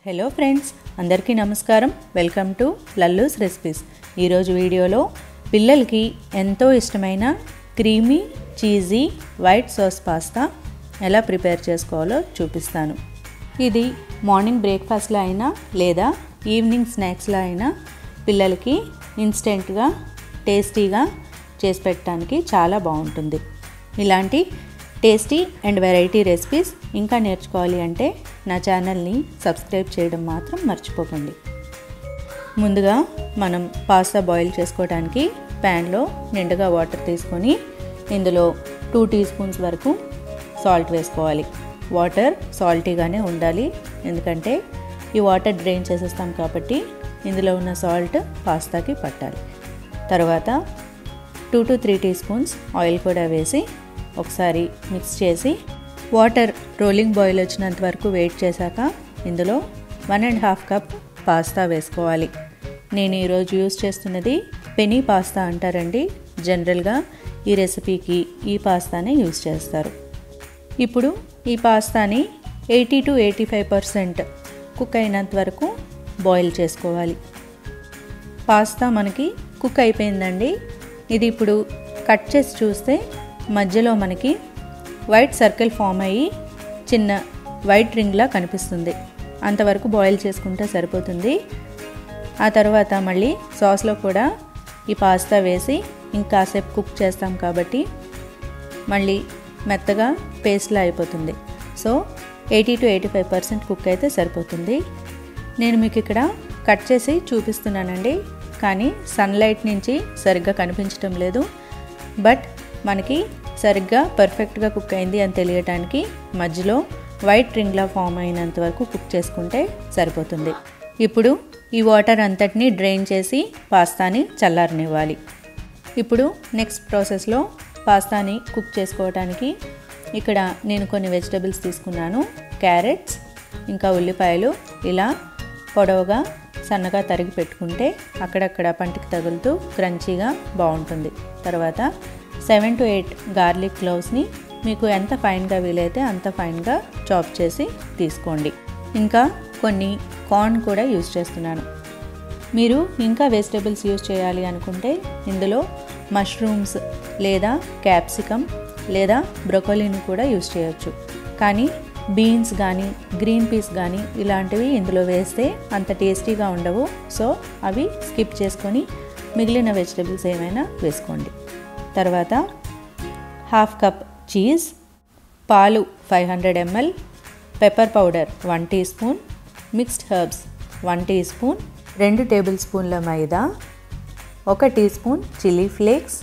hello friends అందరికీ నమస్కారం welcome to లల్లూస్ recipes ఈరోజు వీడియోలో పిల్లలకి ఎంతో ఇష్టమైన creamy cheesy white sauce pasta ఎలా ప్రిపేర్ చేసుకోవాలో చూపిస్తాను ఇది మార్నింగ్ బ్రేక్ఫాస్ట్లో అయినా లేదా ఈవినింగ్ స్నాక్స్లో అయినా పిల్లలకి ఇన్స్టెంట్గా టేస్టీగా చేసి పెట్టడానికి చాలా బాగుంటుంది ఇలాంటి టేస్టీ అండ్ వెరైటీ రెసిపీస్ ఇంకా నేర్చుకోవాలి అంటే నా ఛానల్ని సబ్స్క్రైబ్ చేయడం మాత్రం మర్చిపోకండి ముందుగా మనం పాస్తా బాయిల్ చేసుకోవడానికి ప్యాన్లో నిండుగా వాటర్ తీసుకొని ఇందులో టూ టీ స్పూన్స్ వరకు సాల్ట్ వేసుకోవాలి వాటర్ సాల్టీగానే ఉండాలి ఎందుకంటే ఈ వాటర్ డ్రైన్ చేసేస్తాం కాబట్టి ఇందులో ఉన్న సాల్ట్ పాస్తాకి పట్టాలి తర్వాత two to three teaspoons oil కూడా వేసి ఒకసారి మిక్స్ చేసి వాటర్ రోలింగ్ బాయిల్ వచ్చినంత వరకు వెయిట్ చేశాక ఇందులో one and half cup pasta వేసుకోవాలి నేను ఈరోజు యూస్ చేస్తున్నది పెనీ పాస్తా అంటారండి జనరల్గా ఈ రెసిపీకి ఈ పాస్తానే యూస్ చేస్తారు ఇప్పుడు ఈ పాస్తాని eighty to eighty five percent cook అయినంత వరకు బాయిల్ చేసుకోవాలి పాస్తా మనకి కుక్ అయిపోయిందండి ఇది ఇప్పుడు కట్ చేసి చూస్తే మధ్యలో మనకి వైట్ సర్కిల్ ఫామ్ అయ్యి చిన్న వైట్ రింగ్లా కనిపిస్తుంది అంతవరకు బాయిల్ చేసుకుంటే సరిపోతుంది ఆ తర్వాత మళ్ళీ సాస్లో కూడా ఈ పాస్తా వేసి ఇంకాసేపు కుక్ చేస్తాం కాబట్టి మళ్ళీ మెత్తగా పేస్ట్లా అయిపోతుంది so eighty to eighty five percent cook అయితే సరిపోతుంది నేను మీకు ఇక్కడ కట్ చేసి చూపిస్తున్నానండి కానీ సన్లైట్ నుంచి సరిగ్గా కనిపించడం లేదు బట్ మనకి సరిగ్గా పర్ఫెక్ట్గా కుక్ అయింది అని తెలియటానికి మధ్యలో వైట్ రింగ్లా ఫామ్ అయినంత వరకు కుక్ చేసుకుంటే సరిపోతుంది ఇప్పుడు ఈ వాటర్ అంతటిని డ్రైన్ చేసి పాస్తాని చల్లారనివ్వాలి ఇప్పుడు నెక్స్ట్ ప్రాసెస్లో పాస్తాని కుక్ చేసుకోవడానికి ఇక్కడ నేను కొన్ని వెజిటబుల్స్ తీసుకున్నాను క్యారెట్స్ ఇంకా ఉల్లిపాయలు ఇలా పొడవుగా సన్నగా తరిగి పెట్టుకుంటే అక్కడక్కడ పంటికి తగులుతూ క్రంచీగా బాగుంటుంది తర్వాత సెవెన్ టు ఎయిట్ గార్లిక్ క్లోవ్స్ని మీకు ఎంత ఫైన్గా వీలైతే అంత ఫైన్గా చాప్ చేసి తీసుకోండి ఇంకా కొన్ని కార్న్ కూడా యూజ్ చేస్తున్నాను మీరు ఇంకా వెజిటబుల్స్ యూజ్ చేయాలి అనుకుంటే ఇందులో మష్రూమ్స్ లేదా క్యాప్సికమ్ లేదా బ్రొకోలీని కూడా యూజ్ చేయొచ్చు కానీ బీన్స్ కానీ గ్రీన్ పీస్ కానీ ఇలాంటివి ఇందులో వేస్తే అంత టేస్టీగా ఉండవు సో అవి స్కిప్ చేసుకొని మిగిలిన వెజిటబుల్స్ ఏమైనా వేసుకోండి తర్వాత హాఫ్ కప్ చీజ్ పాలు five hundred ML pepper powder one teaspoon mixed herbs one teaspoon రెండు టేబుల్ స్పూన్ల మైదా ఒక టీ స్పూన్ చిల్లీ ఫ్లేక్స్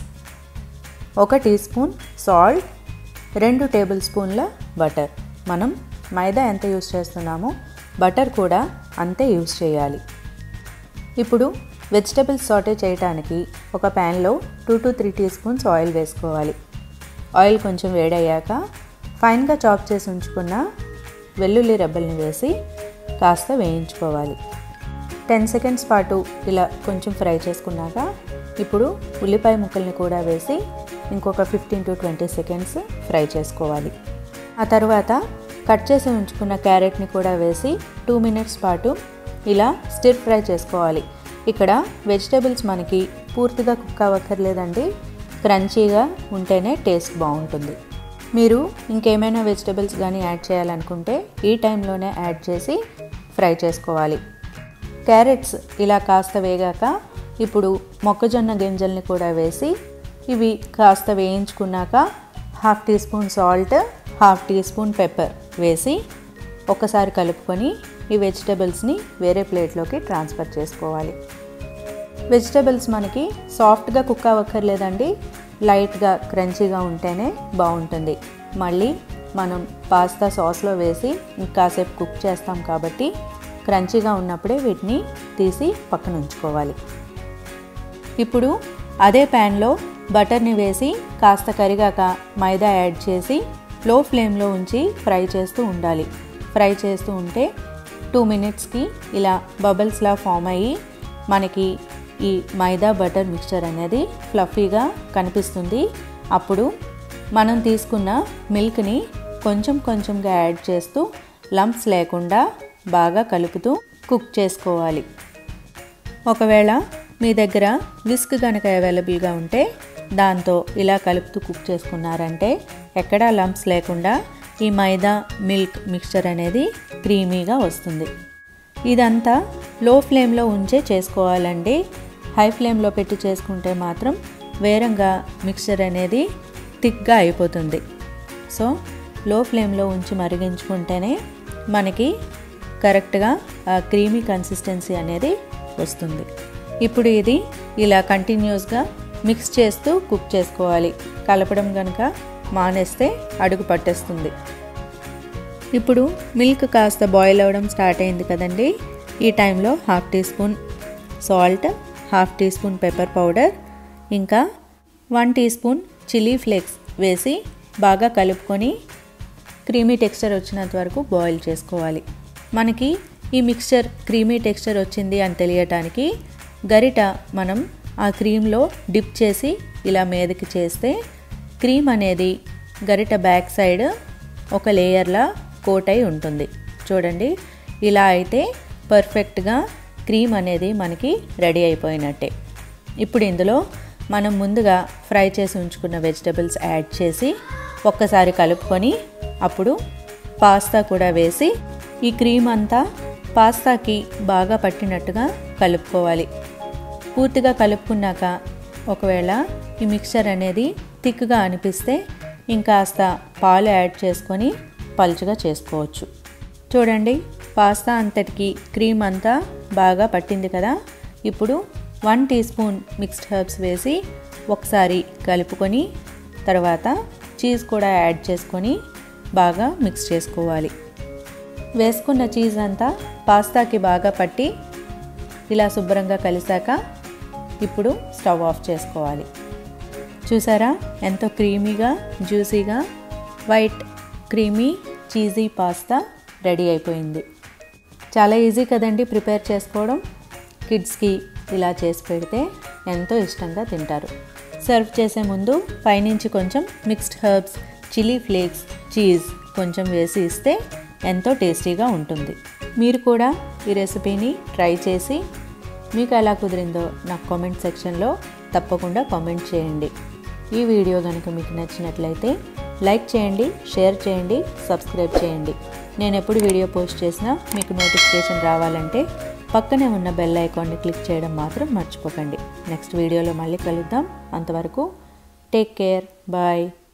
ఒక టీ స్పూన్ సాల్ట్ రెండు టేబుల్ స్పూన్ల బటర్ మనం మైదా ఎంత యూస్ చేస్తున్నామో బటర్ కూడా అంతే యూస్ చేయాలి ఇప్పుడు వెజిటబుల్స్ సాటే చేయడానికి ఒక ప్యాన్లో two to three teaspoons oil వేసుకోవాలి ఆయిల్ కొంచెం వేడయ్యాక ఫైన్గా చాప్ చేసి ఉంచుకున్న వెల్లుల్లి రెబ్బల్ని వేసి కాస్త వేయించుకోవాలి టెన్ సెకండ్స్ పాటు ఇలా కొంచెం ఫ్రై చేసుకున్నాక ఇప్పుడు ఉల్లిపాయ ముక్కల్ని కూడా వేసి ఇంకొక fifteen to twenty seconds fry చేసుకోవాలి ఆ తర్వాత కట్ చేసి ఉంచుకున్న క్యారెట్ని కూడా వేసి టూ మినిట్స్ పాటు ఇలా స్టిర్ ఫ్రై చేసుకోవాలి ఇక్కడ వెజిటేబుల్స్ మనకి పూర్తిగా కుక్ అవ్వక్కర్లేదండి క్రంచీగా ఉంటేనే టేస్ట్ బాగుంటుంది మీరు ఇంకేమైనా వెజిటేబుల్స్ కానీ యాడ్ చేయాలనుకుంటే ఈ టైంలోనే యాడ్ చేసి ఫ్రై చేసుకోవాలి క్యారెట్స్ ఇలా కాస్త వేగాక ఇప్పుడు మొక్కజొన్న గింజల్ని కూడా వేసి ఇవి కాస్త వేయించుకున్నాక half teaspoon salt half teaspoon pepper వేసి ఒకసారి కలుపుకొని ఈ వెజిటబుల్స్ని వేరే ప్లేట్లోకి ట్రాన్స్ఫర్ చేసుకోవాలి వెజిటబుల్స్ మనకి సాఫ్ట్గా కుక్ అవ్వక్కర్లేదండి లైట్గా క్రంచీగా ఉంటేనే బాగుంటుంది మళ్ళీ మనం పాస్తా సాస్లో వేసి ఇంకాసేపు కుక్ చేస్తాం కాబట్టి క్రంచీగా ఉన్నప్పుడే వీటిని తీసి పక్కన ఉంచుకోవాలి ఇప్పుడు అదే ప్యాన్లో బటర్ని వేసి కాస్త కరిగాక మైదా యాడ్ చేసి లో ఫ్లేమ్లో ఉంచి ఫ్రై చేస్తూ ఉండాలి ఫ్రై చేస్తూ ఉంటే టూ మినిట్స్కి ఇలా బబుల్స్లా ఫామ్ అయ్యి మనకి ఈ మైదా బటర్ మిక్చర్ అనేది ఫ్లఫీగా కనిపిస్తుంది అప్పుడు మనం తీసుకున్న మిల్క్ని కొంచెం కొంచెంగా యాడ్ చేస్తూ లంప్స్ లేకుండా బాగా కలుపుతూ కుక్ చేసుకోవాలి ఒకవేళ మీ దగ్గర విస్క్ కనుక అవైలబుల్గా ఉంటే దాంతో ఇలా కలుపుతూ కుక్ చేసుకున్నారంటే ఎక్కడా లంప్స్ లేకుండా ఈ మైదా మిల్క్ మిక్చర్ అనేది క్రీమీగా వస్తుంది ఇదంతా లో ఫ్లేమ్లో ఉంచే చేసుకోవాలండి హై ఫ్లేమ్లో పెట్టి చేసుకుంటే మాత్రం వేరంగా మిక్చర్ అనేది థిక్గా అయిపోతుంది సో లో ఫ్లేమ్లో ఉంచి మరిగించుకుంటేనే మనకి కరెక్ట్గా ఆ క్రీమీ కన్సిస్టెన్సీ అనేది వస్తుంది ఇప్పుడు ఇది ఇలా కంటిన్యూస్గా మిక్స్ చేస్తూ కుక్ చేసుకోవాలి కలపడం కనుక మానేస్తే అడుగు పట్టేస్తుంది ఇప్పుడు మిల్క్ కాస్త బాయిల్ అవ్వడం స్టార్ట్ అయింది కదండి ఈ టైంలో half teaspoon salt half teaspoon pepper powder ఇంకా one teaspoon chilli flakes వేసి బాగా కలుపుకొని క్రీమీ టెక్స్చర్ వచ్చినంత వరకు బాయిల్ చేసుకోవాలి మనకి ఈ మిక్స్చర్ క్రీమీ టెక్స్చర్ వచ్చింది అని తెలియటానికి గరిట మనం ఆ క్రీమ్లో డిప్ చేసి ఇలా మీదకి చేస్తే క్రీమ్ అనేది గరిట బ్యాక్ సైడ్ ఒక లేయర్లా కోట్ అయి ఉంటుంది చూడండి ఇలా అయితే పర్ఫెక్ట్గా క్రీమ్ అనేది మనకి రెడీ అయిపోయినట్టే ఇప్పుడు ఇందులో మనం ముందుగా ఫ్రై చేసి ఉంచుకున్న వెజిటబుల్స్ యాడ్ చేసి ఒక్కసారి కలుపుకొని అప్పుడు పాస్తా కూడా వేసి ఈ క్రీమ్ అంతా పాస్తాకి బాగా పట్టినట్టుగా కలుపుకోవాలి పూర్తిగా కలుపుకున్నాక ఒకవేళ ఈ మిక్చర్ అనేది థిక్గా అనిపిస్తే ఇంకాస్త పాలు యాడ్ చేసుకొని పలుచగా చేసుకోవచ్చు చూడండి పాస్తా అంతటికి క్రీమ్ అంతా బాగా పట్టింది కదా ఇప్పుడు one teaspoon mixed herbs వేసి ఒకసారి కలుపుకొని తర్వాత చీజ్ కూడా యాడ్ చేసుకొని బాగా మిక్స్ చేసుకోవాలి వేసుకున్న చీజ్ అంతా పాస్తాకి బాగా పట్టి ఇలా శుభ్రంగా కలిసాక ఇప్పుడు స్టవ్ ఆఫ్ చేసుకోవాలి చూసారా ఎంతో క్రీమీగా జ్యూసీగా white creamy cheesy pasta ready అయిపోయింది చాలా ఈజీ కదండి ప్రిపేర్ చేసుకోవడం కిడ్స్కి ఇలా చేసి పెడితే ఎంతో ఇష్టంగా తింటారు సర్వ్ చేసే ముందు పైనుంచి కొంచెం mixed herbs chilli flakes cheese కొంచెం వేసి ఇస్తే ఎంతో టేస్టీగా ఉంటుంది మీరు కూడా ఈ రెసిపీని ట్రై చేసి మీకు ఎలా కుదిరిందో నాకు కామెంట్ సెక్షన్లో తప్పకుండా కామెంట్ చేయండి ఈ వీడియో కనుక మీకు నచ్చినట్లయితే లైక్ చేయండి షేర్ చేయండి సబ్స్క్రైబ్ చేయండి నేను ఎప్పుడు వీడియో పోస్ట్ చేసినా మీకు నోటిఫికేషన్ రావాలంటే పక్కనే ఉన్న బెల్ ఐకాన్ని క్లిక్ చేయడం మాత్రం మర్చిపోకండి నెక్స్ట్ వీడియోలో మళ్ళీ కలుద్దాం అంతవరకు టేక్ కేర్ బాయ్